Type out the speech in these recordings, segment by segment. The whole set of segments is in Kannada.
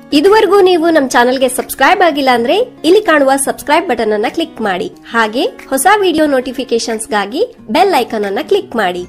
ಇದುವರೆಗೂ ನೀವು ನಮ್ಮ ಚಾನೆಲ್ಗೆ ಸಬ್ಸ್ಕ್ರೈಬ್ ಆಗಿಲ್ಲ ಅಂದ್ರೆ ಇಲ್ಲಿ ಕಾಣುವ ಸಬ್ಸ್ಕ್ರೈಬ್ ಬಟನ್ ಅನ್ನ ಕ್ಲಿಕ್ ಮಾಡಿ ಹಾಗೆ ಹೊಸ ವಿಡಿಯೋ ನೋಟಿಫಿಕೇಶನ್ಸ್ಗಾಗಿ ಬೆಲ್ ಐಕಾನ್ ಅನ್ನ ಕ್ಲಿಕ್ ಮಾಡಿ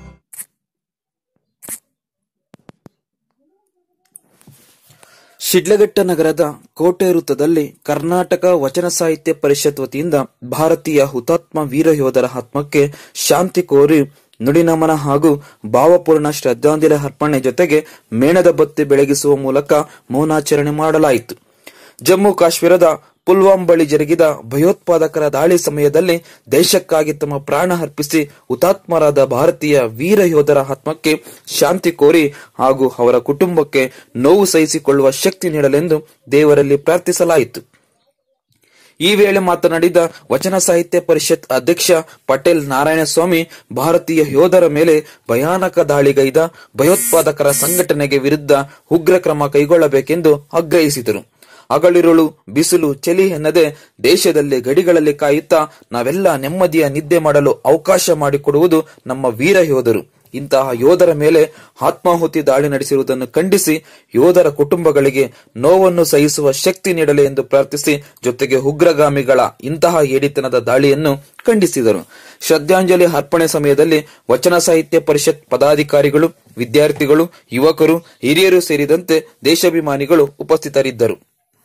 ಶಿಡ್ಲಘಟ್ಟ ನಗರದ ಕೋಟೆ ವೃತ್ತದಲ್ಲಿ ಕರ್ನಾಟಕ ವಚನ ಸಾಹಿತ್ಯ ಪರಿಷತ್ ವತಿಯಿಂದ ಭಾರತೀಯ ಹುತಾತ್ಮ ವೀರ ಯೋಧರ ಆತ್ಮಕ್ಕೆ ಶಾಂತಿ ಕೋರಿ ನುಡಿನಮನ ಹಾಗೂ ಭಾವಪೂರ್ಣ ಶ್ರದ್ಧಾಂಜಲಿ ಅರ್ಪಣೆ ಜೊತೆಗೆ ಮೇಣದ ಬತ್ತಿ ಬೆಳಗಿಸುವ ಮೂಲಕ ಮೌನಾಚರಣೆ ಮಾಡಲಾಯಿತು ಜಮ್ಮು ಕಾಶ್ಮೀರದ ಪುಲ್ವಾಮ್ ಬಳಿ ಜರುಗಿದ ಭಯೋತ್ಪಾದಕರ ದಾಳಿ ಸಮಯದಲ್ಲಿ ದೇಶಕ್ಕಾಗಿ ತಮ್ಮ ಪ್ರಾಣ ಅರ್ಪಿಸಿ ಹುತಾತ್ಮರಾದ ಭಾರತೀಯ ವೀರ ಯೋಧರ ಆತ್ಮಕ್ಕೆ ಶಾಂತಿ ಕೋರಿ ಹಾಗೂ ಅವರ ಕುಟುಂಬಕ್ಕೆ ನೋವು ಸಹಿಸಿಕೊಳ್ಳುವ ಶಕ್ತಿ ನೀಡಲೆಂದು ದೇವರಲ್ಲಿ ಪ್ರಾರ್ಥಿಸಲಾಯಿತು ಈ ವೇಳೆ ಮಾತನಾಡಿದ ವಚನ ಸಾಹಿತ್ಯ ಪರಿಷತ್ ಅಧ್ಯಕ್ಷ ಪಟೇಲ್ ನಾರಾಯಣಸ್ವಾಮಿ ಭಾರತೀಯ ಯೋಧರ ಮೇಲೆ ಭಯಾನಕ ದಾಳಿಗೈದ ಭಯೋತ್ಪಾದಕರ ಸಂಘಟನೆಗೆ ವಿರುದ್ಧ ಉಗ್ರ ಕ್ರಮ ಕೈಗೊಳ್ಳಬೇಕೆಂದು ಆಗ್ರಹಿಸಿದರು ಹಗಲಿರುಳು ಬಿಸಿಲು ಚಳಿ ಎನ್ನದೆ ದೇಶದಲ್ಲಿ ಗಡಿಗಳಲ್ಲಿ ಕಾಯುತ್ತಾ ನಾವೆಲ್ಲ ನೆಮ್ಮದಿಯ ನಿದ್ದೆ ಮಾಡಲು ಅವಕಾಶ ಮಾಡಿಕೊಡುವುದು ನಮ್ಮ ವೀರ ಯೋಧರು ಇಂತಹ ಯೋಧರ ಮೇಲೆ ಆತ್ಮಾಹುತಿ ದಾಳಿ ನಡೆಸಿರುವುದನ್ನು ಖಂಡಿಸಿ ಯೋಧರ ಕುಟುಂಬಗಳಿಗೆ ನೋವನ್ನು ಸಹಿಸುವ ಶಕ್ತಿ ನೀಡಲಿ ಎಂದು ಪ್ರಾರ್ಥಿಸಿ ಜೊತೆಗೆ ಉಗ್ರಗಾಮಿಗಳ ಇಂತಹ ಏಡಿತನದ ದಾಳಿಯನ್ನು ಖಂಡಿಸಿದರು ಶ್ರದ್ಧಾಂಜಲಿ ಅರ್ಪಣೆ ಸಮಯದಲ್ಲಿ ವಚನ ಸಾಹಿತ್ಯ ಪರಿಷತ್ ಪದಾಧಿಕಾರಿಗಳು ವಿದ್ಯಾರ್ಥಿಗಳು ಯುವಕರು ಹಿರಿಯರು ಸೇರಿದಂತೆ ದೇಶಾಭಿಮಾನಿಗಳು ಉಪಸ್ಥಿತರಿದ್ದರು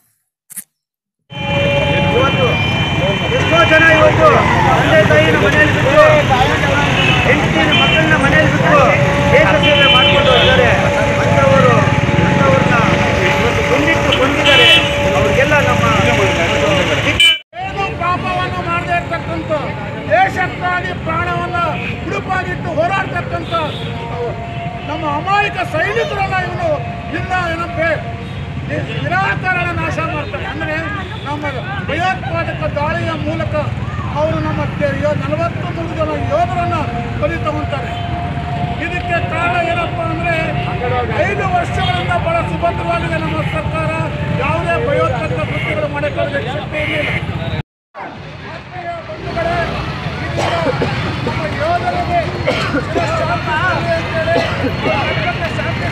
ಇವತ್ತು ಎಷ್ಟೋ ಜನ ಇವತ್ತು ತಂದೆ ತಾಯಿನ ಮನೆಯಲ್ಲಿ ಬಿಟ್ಟು ಹೆಂಡತಿನ ಮಕ್ಕಳನ್ನ ಮನೆಯಲ್ಲಿ ಬಿಟ್ಟು ದೇಶ ಸೇವೆ ಮಾಡಿಕೊಂಡು ಇದ್ದಾರೆ ಅಂಥವರು ಅಂಥವ್ರನ್ನ ಇವತ್ತು ಗುಂಡಿಟ್ಟು ಕೊಂದಿದ್ದಾರೆ ಅವ್ರಿಗೆಲ್ಲ ನಮ್ಮ ಏನು ಪಾಪವನ್ನು ಮಾಡದೇ ಇರ್ತಕ್ಕಂಥ ದೇಶಕ್ಕಾಗಿ ಪ್ರಾಣವನ್ನ ಉಡುಪಾಗಿಟ್ಟು ಹೋರಾಡ್ತಕ್ಕಂಥ ನಮ್ಮ ಅಮಾಯಕ ಸೈನಿಕರನ್ನ ಇವನು ಇಲ್ಲ ಏನಪ್ಪೆ ನಿರಾಕರಣ ನಾಶ ಮಾಡ್ತಾರೆ ಅಂದ್ರೆ ನಮ್ಮ ಭಯೋತ್ಪಾದಕ ದಾಳಿಯ ಮೂಲಕ ಅವರು ನಮ್ಮ ನಲವತ್ತು ಮೂರು ಜನ ಯೋಧರನ್ನ ಬಲಿ ತಗೊಂತಾರೆ ಇದಕ್ಕೆ ಕಾರಣ ಏನಪ್ಪಾ ಅಂದ್ರೆ ಐದು ವರ್ಷಗಳಿಂದ ಬಹಳ ಸುಭದ್ರವಾಗಿದೆ ನಮ್ಮ ಸರ್ಕಾರ ಯಾವುದೇ ಭಯೋತ್ಪಾದಕ ಕೃತ್ಯಗಳು ಮಾಡಕ್ಕೆ ಶಕ್ತಿ ಇರಲಿಲ್ಲ ಆತ್ಮೀಯ ಬಂಧುಗಳೇ, ಇದೀಗ ನಮ್ಮ ಯೋಧರಿಗೆ ಶಾಂತಿ ಸಿಗಲಿ ಅಂತೇಳಿ ಅವರ ಶಾಂತಿ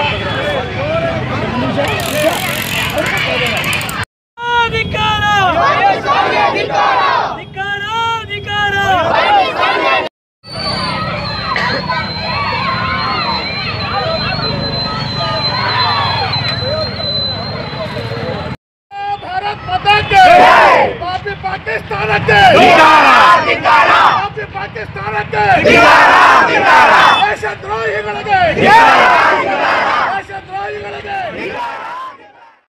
ಧಿಕ್ಕಾರ ಧಿಕ್ಕಾರ ಧಿಕ್ಕಾರ ಭಾರತ್ ಮಾತಾಕ್ಕೆ ಪಾಪಿ ಪಾಕಿಸ್ತಾನಕ್ಕೆ ಪಾಪಿ ಪಾಕಿಸ್ತಾನಕ್ಕೆ ದೇಶ ದ್ರೋಹಿಗಳಿಗೆ